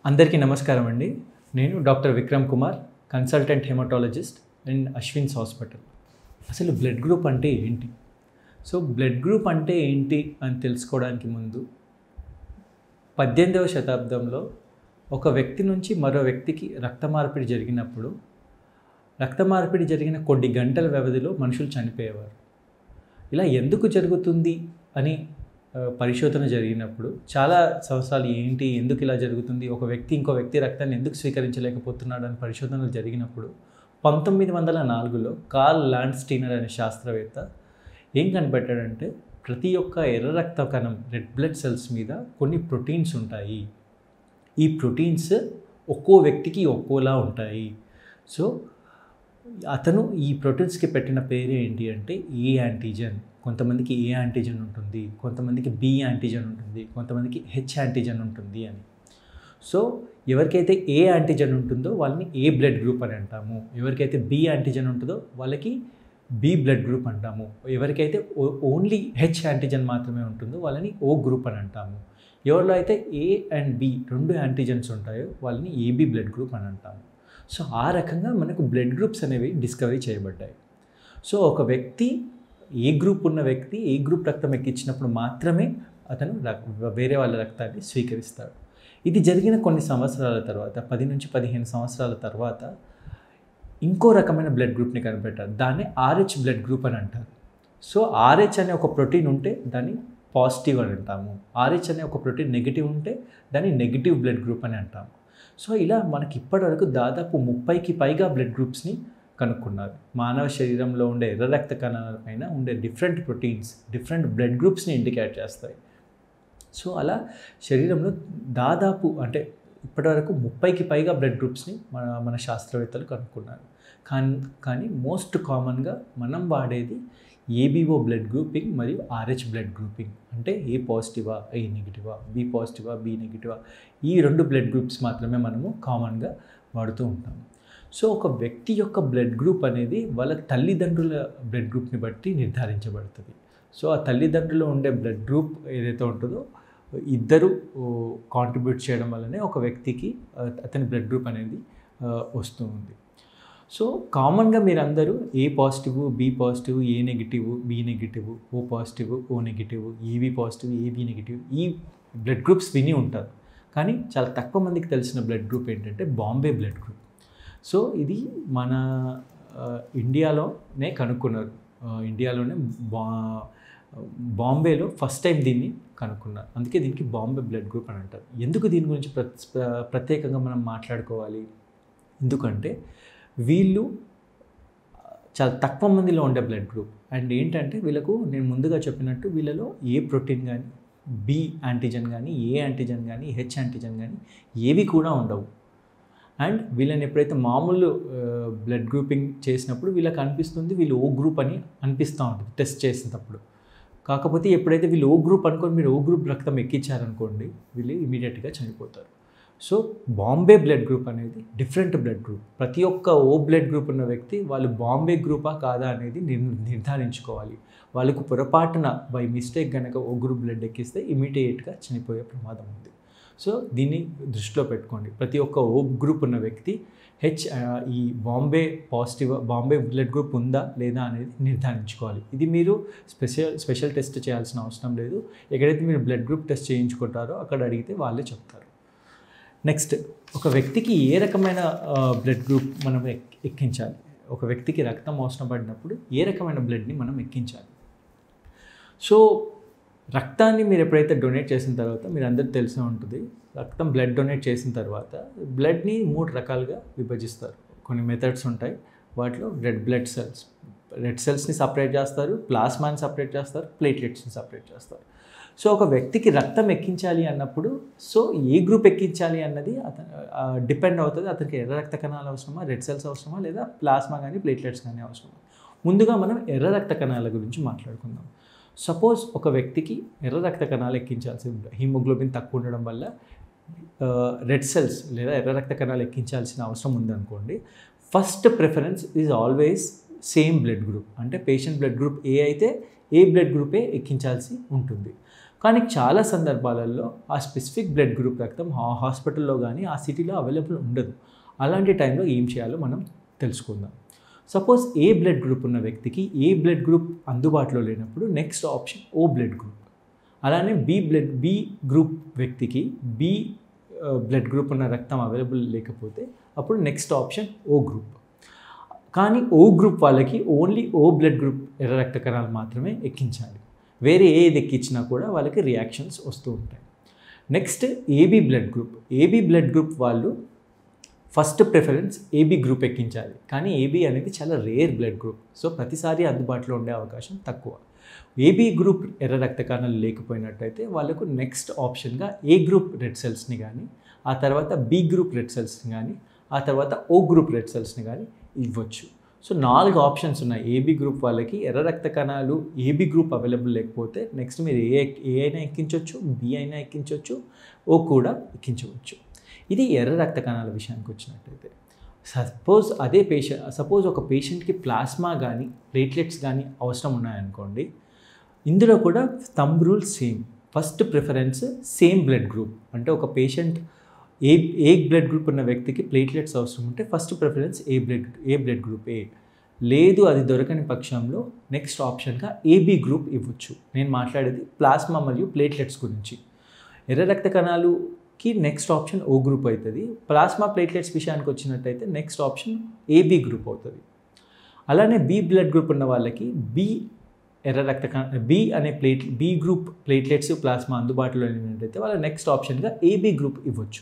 అందరికీ నమస్కారం అండి నేను doctor Vikram Kumar consultant haematologist and Ashwins hospital అసలు బ్లడ్ గ్రూప్ అంటే ఏంటి సో బ్లడ్ గ్రూప్ అంటే ఏంటి అని తెలుసుకోవడానికి ముందు పద్దెనిమిదవ శతాబ్దంలో ఒక వ్యక్తి నుంచి మరో వ్యక్తికి రక్త మార్పిడి జరిగినప్పుడు రక్త మార్పిడి జరిగిన కొన్ని గంటల వ్యవధిలో మనుషులు చనిపోయేవారు ఇలా ఎందుకు జరుగుతుంది అని ఆ, పరిశోధన జరిగినప్పుడు చాలా సంవత్సరాలు ఏంటి ఎందుకు ఇలా జరుగుతుంది ఒక వ్యక్తి ఇంకో వ్యక్తి రక్తాన్ని ఎందుకు స్వీకరించలేకపోతున్నాడు అని పరిశోధనలు జరిగినప్పుడు పంతొమ్మిది వందల నాలుగులో కార్ల్ ల్యాండ్ స్టీనర్ అనే శాస్త్రవేత్త ఏం కనిపెట్టాడంటే ప్రతి ఒక్క ఎర్ర రక్త కణం రెడ్ బ్లడ్ సెల్స్ మీద కొన్ని ప్రోటీన్స్ ఉంటాయి ఈ ప్రోటీన్స్ ఒక్కో వ్యక్తికి ఒక్కోలా ఉంటాయి సో అతను ఈ ప్రోటీన్స్కి పెట్టిన పేరు ఏంటి అంటే ఏ యాంటీజన్ కొంతమందికి ఏ యాంటీజన్ ఉంటుంది కొంతమందికి బి యాంటీజన్ ఉంటుంది కొంతమందికి హెచ్ యాంటీజన్ ఉంటుంది అని సో ఎవరికైతే ఏ యాంటీజన్ ఉంటుందో వాళ్ళని ఏ బ్లడ్ గ్రూప్ అని అంటాము ఎవరికైతే బి యాంటీజన్ ఉంటుందో వాళ్ళకి బి బ్లడ్ గ్రూప్ అంటాము ఎవరికైతే ఓ- ఓన్లీ హెచ్ యాంటీజన్ మాత్రమే ఉంటుందో వాళ్ళని ఓ గ్రూప్ అని అంటాము ఎవరిలో అయితే ఏ అండ్ బి రెండు యాంటీజన్స్ ఉంటాయో వాళ్ళని ఏబి బ్లడ్ గ్రూప్ అని అంటాము సో ఆ రకంగా మనకు బ్లడ్ గ్రూప్స్ అనేవి డిస్కవరీ చేయబడ్డాయి సో ఒక వ్యక్తి ఏ గ్రూప్ ఉన్న వ్యక్తి ఏ గ్రూప్ రక్తం ఎక్కించినప్పుడు మాత్రమే అతను రక్- వేరే వాళ్ళ రక్తాన్ని స్వీకరిస్తాడు ఇది జరిగిన కొన్ని సంవత్సరాల తర్వాత పది నుంచి పదిహేను సంవత్సరాల తర్వాత ఇంకో రకమైన బ్లడ్ గ్రూప్ని కనిపెట్టారు దాన్ని ఆర్హెచ్ బ్లడ్ గ్రూప్ అని అంటారు సో ఆర్హెచ్ అనే ఒక ప్రోటీన్ ఉంటే దాన్ని పాజిటివ్ అని అంటాము ఆర్హెచ్ అనే ఒక ప్రోటీన్ నెగిటివ్ ఉంటే దాన్ని నెగిటివ్ బ్లడ్ గ్రూప్ అని అంటాము సో ఇలా మనకి ఇప్పటివరకు దాదాపు ముప్పైకి పైగా బ్లడ్ గ్రూప్స్ని కనుక్కున్నారు మానవ శరీరంలో ఉండే ఎర్ర రక్త కణాల పైన ఉండే డిఫరెంట్ ప్రోటీన్స్ డిఫరెంట్ బ్లడ్ గ్రూప్స్ని ఇండికేట్ చేస్తాయి సో అలా శరీరంలో దాదాపు అంటే ఇప్పటివరకు ముప్పైకి పైగా బ్లడ్ గ్రూప్స్ని మన మన శాస్త్రవేత్తలు కనుక్కున్నారు కానీ కానీ మోస్ట్ కామన్గా మనం వాడేది ఏబిఓ బ్లడ్ గ్రూపింగ్ మరియు ఆర్హెచ్ బ్లడ్ గ్రూపింగ్ అంటే ఏ పాజిటివా ఏ నెగిటివా బి పాజిటివా బి నెగిటివా ఈ రెండు బ్లడ్ గ్రూప్స్ మాత్రమే మనము కామన్గా వాడుతూ ఉంటాము సో ఒక వ్యక్తి యొక్క బ్లడ్ గ్రూప్ అనేది వాళ్ళ తల్లిదండ్రుల బ్లడ్ గ్రూప్ని బట్టి నిర్ధారించబడుతుంది సో ఆ తల్లిదండ్రులు ఉండే బ్లడ్ గ్రూప్ ఏదైతే ఉంటుందో ఇద్దరు కాంట్రిబ్యూట్ చేయడం వల్లనే ఒక వ్యక్తికి ఆ, అతని బ్లడ్ గ్రూప్ అనేది ఆ, వస్తూ ఉంది సో కామన్గా మీరందరూ A positive B positive A negative B negative O positive O negative AB positive AB negative ఈ బ్లడ్ గ్రూప్స్ విని ఉంటారు కానీ చాలా తక్కువ మందికి తెలిసిన బ్లడ్ గ్రూప్ ఏంటంటే బాంబే బ్లడ్ గ్రూప్ సో ఇది మన ఆ, ఇండియాలోనే కనుక్కున్నారు ఆ, ఇండియాలోనే బా బాంబేలో ఫస్ట్ టైం దీన్ని కనుక్కున్నారు అందుకే దీనికి బాంబే బ్లడ్ గ్రూప్ అని అంటారు ఎందుకు దీని గురించి ప్ర ప్రత్యేకంగా మనం మాట్లాడుకోవాలి ఎందుకంటే వీళ్ళు చాలా తక్కువ మందిలో ఉండే బ్లడ్ గ్రూప్ అండ్ ఏంటంటే వీళ్ళకు నేను ముందుగా చెప్పినట్టు వీళ్ళలో ఏ ప్రోటీన్ కానీ బి యాంటీజన్ కానీ ఏ యాంటీజన్ కానీ హెచ్ యాంటీజన్ కానీ ఏవి కూడా ఉండవు అండ్ వీళ్ళని ఎప్పుడైతే మామూలు బ్లడ్ గ్రూపింగ్ చేసినప్పుడు వీళ్ళకి అనిపిస్తుంది వీళ్ళు ఓ గ్రూప్ అని అనిపిస్తూ ఉంటుంది టెస్ట్ చేసినప్పుడు కాకపోతే ఎప్పుడైతే వీళ్ళు ఓ గ్రూప్ అనుకొని మీరు ఓ గ్రూప్ రక్తం ఎక్కించారనుకోండి వీళ్ళు ఇమీడియట్గా చనిపోతారు సో బాంబే బ్లడ్ గ్రూప్ అనేది డిఫరెంట్ బ్లడ్ గ్రూప్ ప్రతి ఒక్క ఓ బ్లడ్ గ్రూప్ ఉన్న వ్యక్తి వాళ్ళు బాంబే గ్రూపా కాదా అనేది నిర్ నిర్ధారించుకోవాలి వాళ్ళకు పొరపాటున బై మిస్టేక్ కనుక ఓ గ్రూప్ బ్లడ్ ఎక్కిస్తే ఇమీడియట్గా చనిపోయే ప్రమాదం ఉంది సో దీన్ని దృష్టిలో పెట్టుకోండి ప్రతి ఒక్క ఓ గ్రూప్ ఉన్న వ్యక్తి హెచ్ ఆ, ఈ Bombay positive Bombay blood group ఉందా లేదా అనేది నిర్ధారించుకోవాలి ఇది మీరు స్పెషల్ స్పెషల్ టెస్ట్ చేయాల్సిన అవసరం లేదు ఎక్కడైతే మీరు బ్లడ్ గ్రూప్ టెస్ట్ చేయించుకుంటారో అక్కడ అడిగితే వాళ్ళే చెప్తారు నెక్స్ట్ ఒక వ్యక్తికి ఏ రకమైన బ్లడ్ గ్రూప్ మనం ఎక్- ఎక్కించాలి ఒక వ్యక్తికి రక్తం అవసరం పడినప్పుడు ఏ రకమైన బ్లడ్ని మనం ఎక్కించాలి సో రక్తాన్ని మీరు ఎప్పుడైతే డొనేట్ చేసిన తర్వాత మీరు అందరికి తెలిసే ఉంటుంది రక్తం బ్లడ్ డొనేట్ చేసిన తర్వాత బ్లడ్ని మూడు రకాలుగా విభజిస్తారు కొన్ని మెథడ్స్ ఉంటాయి వాటిలో రెడ్ బ్లడ్ సెల్స్ రెడ్ సెల్స్ని సపరేట్ చేస్తారు ప్లాస్మాని సపరేట్ చేస్తారు ప్లేట్లెట్స్ని సపరేట్ చేస్తారు సో ఒక వ్యక్తికి రక్తం ఎక్కించాలి అన్నప్పుడు సో ఏ గ్రూప్ ఎక్కించాలి అన్నది అతను డిపెండ్ అవుతుంది అతనికి ఎర్ర రక్త కణాలు అవసరమా రెడ్ సెల్స్ అవసరమా లేదా ప్లాస్మా కానీ ప్లేట్లెట్స్ కానీ అవసరమా ముందుగా మనం ఎర్ర రక్త కణాల గురించి మాట్లాడుకుందాం సపోజ్ ఒక వ్యక్తికి ఎర్ర రక్త కణాలు ఎక్కించాల్సి ఉంటుంది హీమోగ్లోబిన్ తక్కువ ఉండడం వల్ల రెడ్ సెల్స్ లేదా ఎర్ర రక్త కణాలు ఎక్కించాల్సిన అవసరం ఉందనుకోండి first preference is always same blood group అంటే పేషెంట్ బ్లడ్ గ్రూప్ ఏ అయితే ఏ బ్లడ్ గ్రూపే ఎక్కించాల్సి ఉంటుంది కానీ చాలా సందర్భాలలో ఆ స్పెసిఫిక్ బ్లడ్ గ్రూప్ రక్తం ఆ హాస్పిటల్లో కానీ ఆ సిటీలో అవైలబుల్ ఉండదు అలాంటి టైంలో ఏం చేయాలో మనం తెలుసుకుందాం సపోజ్ ఏ బ్లడ్ గ్రూప్ ఉన్న వ్యక్తికి ఏ బ్లడ్ గ్రూప్ అందుబాటులో లేనప్పుడు next option O blood group అలానే బి బ్లడ్ బి గ్రూప్ వ్యక్తికి బి బ్లడ్ గ్రూప్ ఉన్న రక్తం అవైలబుల్ లేకపోతే అప్పుడు నెక్స్ట్ ఆప్షన్ ఓ గ్రూప్ కానీ ఓ గ్రూప్ వాళ్ళకి ఓన్లీ ఓ బ్లడ్ గ్రూప్ ఎర్ర రక్త కణాలు మాత్రమే ఎక్కించాలి వేరే ఏది ఎక్కించినా కూడా వాళ్ళకి రియాక్షన్స్ వస్తూ ఉంటాయి next AB blood group AB blood group వాళ్ళు ఫస్ట్ ప్రిఫరెన్స్ ఏబీ గ్రూప్ ఎక్కించాలి కానీ ఏబీ అనేది చాలా రేర్ బ్లడ్ గ్రూప్ సో ప్రతిసారి అందుబాటులో ఉండే అవకాశం తక్కువ ఏబీ గ్రూప్ ఎర్ర రక్త కణాలు లేకపోయినట్టయితే వాళ్ళకు నెక్స్ట్ ఆప్షన్గా ఏ గ్రూప్ రెడ్ సెల్స్ని కానీ ఆ తర్వాత బి గ్రూప్ రెడ్ సెల్స్ని కానీ ఆ తర్వాత ఓ గ్రూప్ రెడ్ సెల్స్ని కానీ ఇవ్వచ్చు సో నాలుగు ఆప్షన్స్ ఉన్నాయి ఏబీ గ్రూప్ వాళ్ళకి ఎర్ర రక్త కణాలు ఏబీ గ్రూప్ అవైలబుల్ లేకపోతే నెక్స్ట్ మీరు ఏ ఏ అయినా ఎక్కించవచ్చు బి అయినా ఎక్కించవచ్చు ఓ కూడా ఎక్కించవచ్చు ఇది ఎర్ర రక్త కణాల విషయానికి వచ్చినట్టయితే సపోజ్ అదే పేషెంట్ సపోజ్ ఒక పేషెంట్కి ప్లాస్మా కానీ ప్లేట్లెట్స్ కానీ అవసరం ఉన్నాయనుకోండి ఇందులో కూడా thumb rule same first preference same blood group అంటే ఒక patient A A blood group ఉన్న వ్యక్తికి ప్లేట్లెట్స్ అవసరం ఉంటే first preference A blood A blood group A లేదు అది దొరకని పక్షంలో నెక్స్ట్ ఆప్షన్గా ఏబీ గ్రూప్ ఇవ్వచ్చు నేను మాట్లాడేది ప్లాస్మా మరియు ప్లేట్లెట్స్ గురించి ఎర్ర రక్త కణాలుకి నెక్స్ట్ ఆప్షన్ ఓ గ్రూప్ అవుతుంది ప్లాస్మా ప్లేట్లెట్స్ విషయానికి వచ్చినట్టయితే నెక్స్ట్ ఆప్షన్ ఏబీ గ్రూప్ అవుతుంది అలానే బి బ్లడ్ గ్రూప్ ఉన్న వాళ్ళకి బి ఎర్ర రక్త కణ బి అనే plate B group platelets plasma అందుబాటులో లేనట్టయితే వాళ్ళ నెక్స్ట్ ఆప్షన్గా ఏబీ గ్రూప్ ఇవ్వచ్చు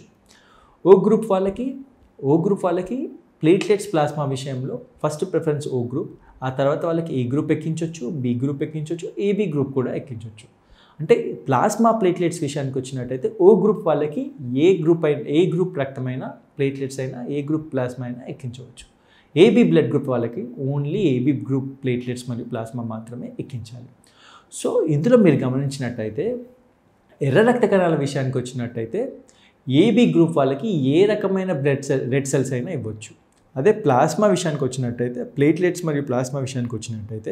ఓ గ్రూప్ వాళ్ళకి ఓ గ్రూప్ వాళ్ళకి ప్లేట్లెట్స్ ప్లాస్మా విషయంలో ఫస్ట్ ప్రిఫరెన్స్ ఓ గ్రూప్ ఆ తర్వాత వాళ్ళకి ఏ గ్రూప్ ఎక్కించవచ్చు బి గ్రూప్ ఎక్కించవచ్చు ఏబీ గ్రూప్ కూడా ఎక్కించవచ్చు అంటే ప్లాస్మా ప్లేట్లెట్స్ విషయానికి వచ్చినట్టయితే ఓ గ్రూప్ వాళ్ళకి ఏ గ్రూప్ అయినా ఏ గ్రూప్ రక్తమైనా ప్లేట్లెట్స్ అయినా ఏ గ్రూప్ ప్లాస్మా అయినా ఎక్కించవచ్చు ఏబీ బ్లడ్ గ్రూప్ వాళ్ళకి ఓన్లీ ఏబీ గ్రూప్ ప్లేట్లెట్స్ మరియు ప్లాస్మా మాత్రమే ఎక్కించాలి సో ఇందులో మీరు గమనించినట్టయితే ఎర్ర రక్త కణాల విషయానికి వచ్చినట్టయితే ఏబీ గ్రూప్ వాళ్ళకి ఏ రకమైన బ్లడ్ సెల్ రెడ్ సెల్స్ అయినా ఇవ్వచ్చు అదే ప్లాస్మా విషయానికి వచ్చినట్టయితే ప్లేట్లెట్స్ మరియు ప్లాస్మా విషయానికి వచ్చినట్టయితే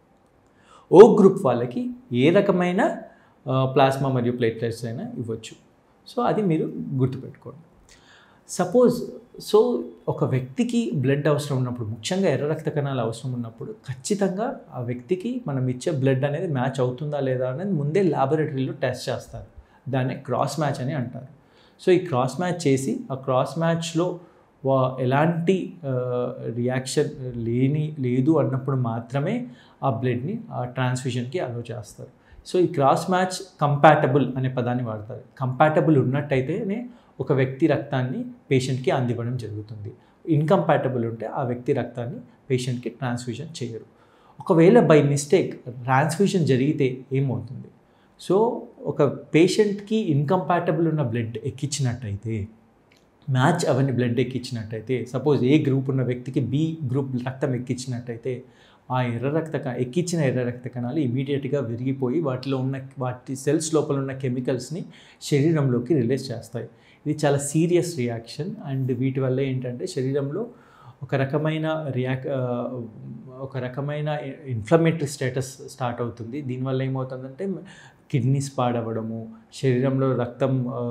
ఓ గ్రూప్ వాళ్ళకి ఏ రకమైన ప్లాస్మా మరియు ప్లేట్లెట్స్ అయినా ఇవ్వచ్చు సో అది మీరు గుర్తుపెట్టుకోండి సపోజ్ సో ఒక వ్యక్తికి బ్లడ్ అవసరం ఉన్నప్పుడు ముఖ్యంగా ఎర్ర రక్త కణాలు అవసరం ఉన్నప్పుడు ఖచ్చితంగా ఆ వ్యక్తికి మనం ఇచ్చే బ్లడ్ అనేది మ్యాచ్ అవుతుందా లేదా అనేది ముందే ల్యాబొరేటరీలో టెస్ట్ చేస్తారు దాన్ని క్రాస్ మ్యాచ్ అని అంటారు సో ఈ క్రాస్ మ్యాచ్ చేసి ఆ క్రాస్ మ్యాచ్లో ఎలాంటి రియాక్షన్ లేని లేదు అన్నప్పుడు మాత్రమే ఆ బ్లడ్ని ఆ ట్రాన్స్ఫ్యూషన్కి అలో చేస్తారు సో ఈ క్రాస్ మ్యాచ్ కంపాటబుల్ అనే పదాన్ని వాడతారు కంపాటబుల్ ఉన్నట్టయితేనే ఒక వ్యక్తి రక్తాన్ని పేషెంట్కి అందివ్వడం జరుగుతుంది ఇన్కంపాటబుల్ ఉంటే ఆ వ్యక్తి రక్తాన్ని పేషెంట్కి ట్రాన్స్ఫ్యూషన్ చేయరు ఒకవేళ బై మిస్టేక్ ట్రాన్స్ఫ్యూషన్ జరిగితే ఏమవుతుంది సో ఒక పేషెంట్కి ఇన్కంపాటబుల్ ఉన్న బ్లడ్ ఎక్కించినట్టయితే మ్యాచ్ అవన్నీ బ్లడ్ ఎక్కించినట్టయితే సపోజ్ ఏ గ్రూప్ ఉన్న వ్యక్తికి బి గ్రూప్ రక్తం ఎక్కించినట్టయితే ఆ ఎర్ర రక్త క ఎక్కించిన ఎర్ర రక్త కణాలు ఇమీడియట్గా విరిగిపోయి వాటిలో ఉన్న వాటి సెల్స్ లోపల ఉన్న కెమికల్స్ని శరీరంలోకి రిలీజ్ చేస్తాయి ఇది చాలా సీరియస్ రియాక్షన్ అండ్ వీటి వల్ల ఏంటంటే శరీరంలో ఒక రకమైన రియాక్ ఒక రకమైన ఇన్ఫ్లమేటరీ స్టేటస్ స్టార్ట్ అవుతుంది దీనివల్ల ఏమవుతుందంటే కిడ్నీస్ పాడవడము శరీరంలో రక్తం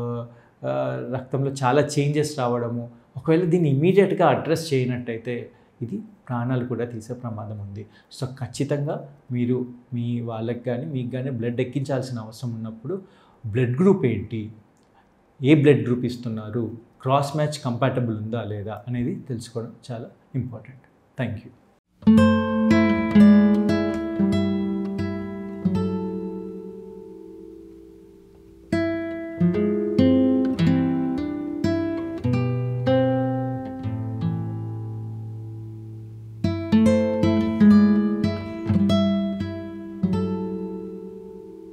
రక్తంలో చాలా చేంజెస్ రావడము ఒకవేళ దీన్ని ఇమీడియట్గా అడ్రస్ చేయనట్టయితే ఇది ప్రాణాలు కూడా తీసే ప్రమాదం ఉంది సో ఖచ్చితంగా మీరు మీ వాళ్ళకి కానీ మీకు కానీ బ్లడ్ ఎక్కించాల్సిన అవసరం ఉన్నప్పుడు బ్లడ్ గ్రూప్ ఏంటి ఏ బ్లడ్ గ్రూప్ ఇస్తున్నారు క్రాస్ మ్యాచ్ కంపాటబుల్ ఉందా లేదా అనేది తెలుసుకోవడం చాలా important thank you thank you